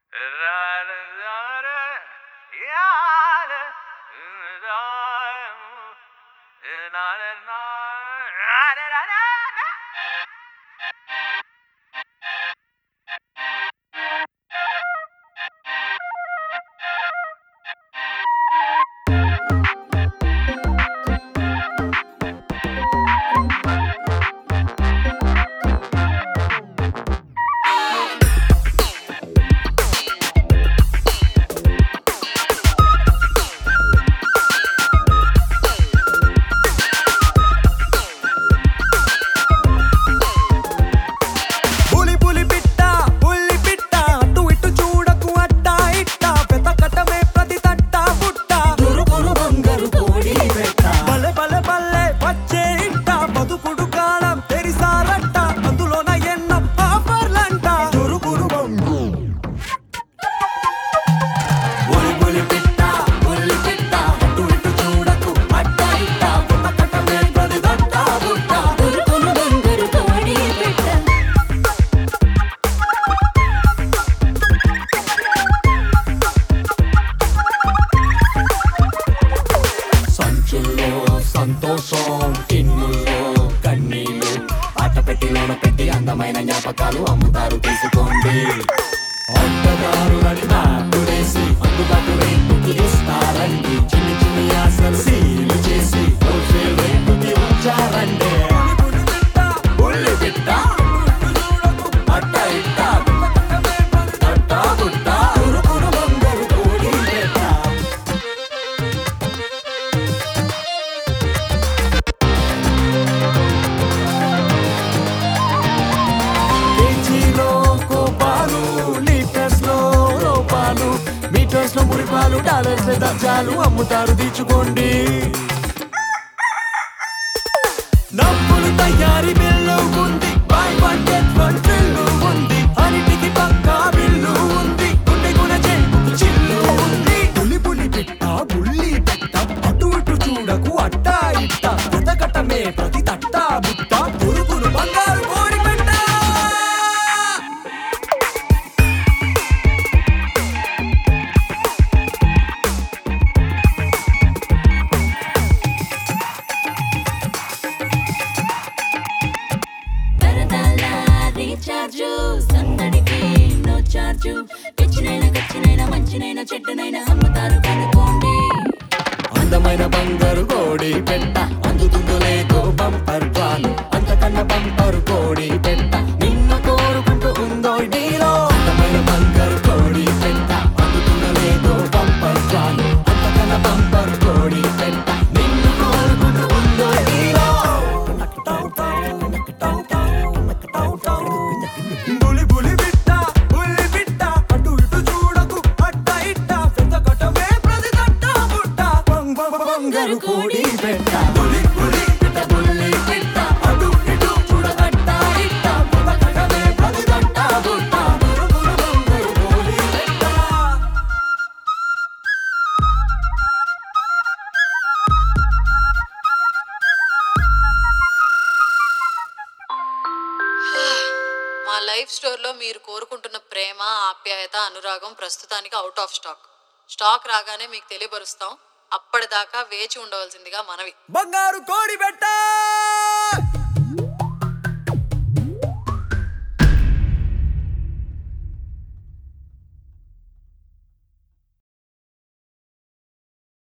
పులి పులి పిట్ట పులి పిట్ట అటు ఇటు చూడకు అట్టా ఇట్ట పెతకటమే ప్రతి తట్ట పుట్ట తురుకులు బంగారు కోడి పెట్ట బలె బలె బల్లె వచ్చే ఇట్ట బతుకుడు కాలం తెరిసారట్ట అందులోన ఎన్నో ఆఫర్లంట తురుకులు బంగు పులి పులి పిట్ట పులి పిట్ట అటు ఇటు చూడకు అట్ట ఇట్ట పుట్టకటమే ప్రతి దట్ట పుట్ట తురుకులు బంగారు కోడి పెట్ట సంచుల్లో సంతోషం టిన్నుల్లో కన్నీళ్ళు ఆట పెట్టిలోన పెట్టి అందమైన జ్ఞాపకాలు అమ్ముతారు తీసుకోండి ఆటగారులని నాటులేసి అందుబాటు రేటుకి ఇస్తారండి చిన్ని చిన్ని ఆశలు సీలు చేసి హోల్సేల్ రేటుకి ఉంచారండి పులి పులి పిట్ట ఉల్లి పిట్ట ఇటు చూడకు అట్ట ఇట్ట పెతకటమే ప్రతి తట్ట పుట్ట ఉరుకులు బంగారు కోడి పెట్ట కేజీలో కోపాలు లీటర్స్ లో రూపాలు మీటర్స్ లో మురిపాలు డాలర్స్ దర్జాలు అమ్ముతారు తీర్చుకోండి నవ్వులు తయారీ బిల్లు ఉంది buy one get one bill ఉంది అన్నిటికి పక్కా బిల్లు ఉంది గుండె గుణ చెప్పుకు చిల్లు ఉంది పులి పులి పిట్ట బుల్లి పెట్ట అటు ఇటు చూడకు అట్టా ఇట్ట బతకటమే ప్రతి తట్ట బుట్ట పురుగులు బంగారు కోడి పెట్ట వరదల రీఛార్జ్ సందడికి నో చార్జ్ పిచ్చినైనా గచ్చినైనా మంచినైనా చెడ్డనైనా అమ్ముతారు కనుకోండి అందమైన బంగారు కోడి పెట్ట అందుతుందో లేదో బంపర్ పాలు అంతకన్నా బంపర్ కోడి పెట్ట నిన్ను కోరుకుంటూ ఉందో డీలో అందమైన బంగారు కోడి పెట్ట అందుతుందో లేదో బంపర్ పాలు అంతకన్నా బంపర్ కోడి పెట్ట నిన్ను కోరుకుంటూ ఉందో డీలో బులి బులి బిట్ట బుల్లి బిట్ట అటు ఇటు చూడకు అట్ట ఇట్ట పెద్దకటమే ప్రతి తట్ట బుట్ట బంగ్ బంగ్ బంగారు కోడి పెట్ట బులి బులి పిట్ట బుల్లి పిట్ట అటు ఇటు చూడగట్ట ఇట్ట పుట్టకటమే ప్రతి దట్ట బుట్ట బురుగులు బంగారు కోడి పెట్ట మా లైఫ్ స్టోర్లో మీరు కోరుకుంటున్న ప్రేమ ఆప్యాయత అనురాగం ప్రస్తుతానికి అవుట్ ఆఫ్ స్టాక్ స్టాక్ రాగానే మీకు తెలియపరుస్తాం అప్పటిదాకా వేచి ఉండవలసిందిగా మనవి బంగారు కోడి పెట్ట